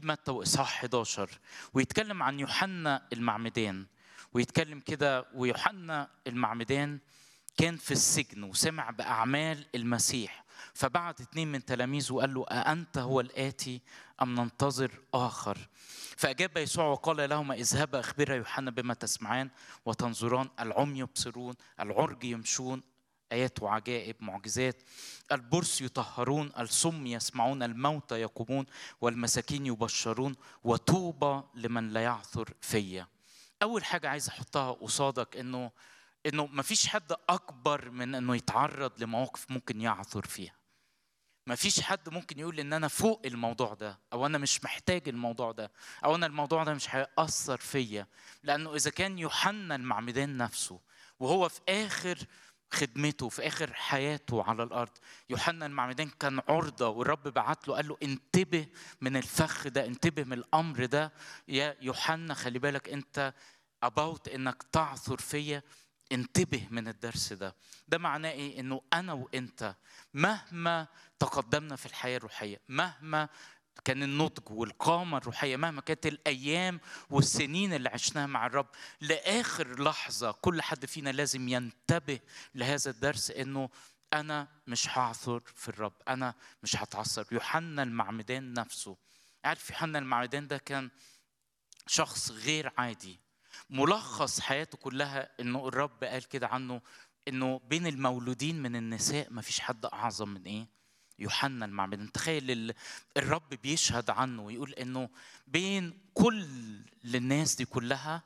متى واصحاح 11 ويتكلم عن يوحنا المعمدان ويتكلم كده ويوحنا المعمدان كان في السجن وسمع باعمال المسيح فبعت اتنين من تلاميذه وقال له أأنت هو الآتي أم ننتظر آخر فأجاب يسوع وقال لهما اذهبا أخبرا يوحنا بما تسمعان وتنظران العمي يبصرون العرج يمشون آيات وعجائب معجزات البرص يطهرون الصم يسمعون الموتى يقومون والمساكين يبشرون وطوبى لمن لا يعثر فيا أول حاجة عايز أحطها قصادك إنه إنه مفيش حد أكبر من إنه يتعرض لمواقف ممكن يعثر فيها ما فيش حد ممكن يقول ان انا فوق الموضوع ده او انا مش محتاج الموضوع ده او انا الموضوع ده مش هيأثر فيا لانه اذا كان يوحنا المعمدان نفسه وهو في اخر خدمته في اخر حياته على الارض يوحنا المعمدان كان عرضه والرب بعت له قال له انتبه من الفخ ده انتبه من الامر ده يا يوحنا خلي بالك انت اباوت انك تعثر فيا انتبه من الدرس ده ده معناه ايه انه انا وانت مهما تقدمنا في الحياه الروحيه مهما كان النضج والقامه الروحيه مهما كانت الايام والسنين اللي عشناها مع الرب لاخر لحظه كل حد فينا لازم ينتبه لهذا الدرس انه انا مش هعثر في الرب انا مش هتعثر يوحنا المعمدان نفسه عارف يوحنا المعمدان ده كان شخص غير عادي ملخص حياته كلها انه الرب قال كده عنه انه بين المولودين من النساء ما فيش حد اعظم من ايه يوحنا المعمدان تخيل الرب بيشهد عنه ويقول انه بين كل الناس دي كلها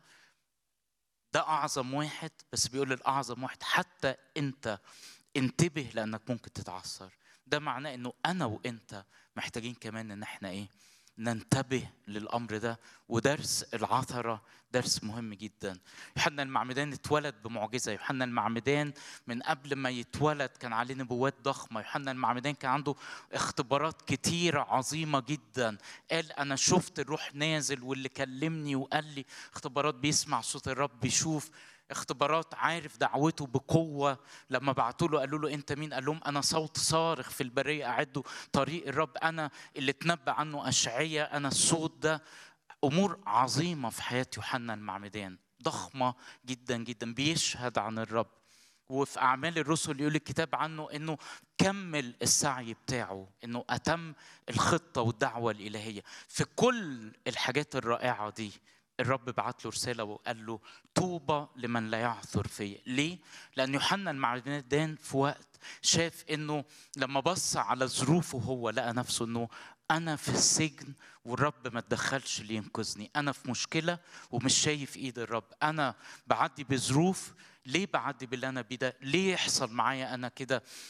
ده اعظم واحد بس بيقول الاعظم واحد حتى انت انتبه لانك ممكن تتعثر ده معناه انه انا وانت محتاجين كمان ان احنا ايه ننتبه للامر ده ودرس العثره درس مهم جدا يوحنا المعمدان اتولد بمعجزه يوحنا المعمدان من قبل ما يتولد كان عليه نبوات ضخمه يوحنا المعمدان كان عنده اختبارات كتيره عظيمه جدا قال انا شفت الروح نازل واللي كلمني وقال لي اختبارات بيسمع صوت الرب بيشوف اختبارات عارف دعوته بقوة لما بعتوا له قالوا له أنت مين؟ قال لهم أنا صوت صارخ في البرية أعدوا طريق الرب أنا اللي اتنبأ عنه أشعية أنا الصوت ده أمور عظيمة في حياة يوحنا المعمدان ضخمة جدا جدا بيشهد عن الرب وفي أعمال الرسل يقول الكتاب عنه إنه كمل السعي بتاعه إنه أتم الخطة والدعوة الإلهية في كل الحاجات الرائعة دي الرب بعت له رسالة وقال له طوبى لمن لا يعثر فيا ليه؟ لأن يوحنا المعمدان في وقت شاف إنه لما بص على ظروفه هو لقى نفسه إنه أنا في السجن والرب ما تدخلش اللي ينقذني أنا في مشكلة ومش شايف إيد الرب أنا بعدي بظروف ليه بعدي باللي انا بيه ده؟ ليه يحصل معايا انا كده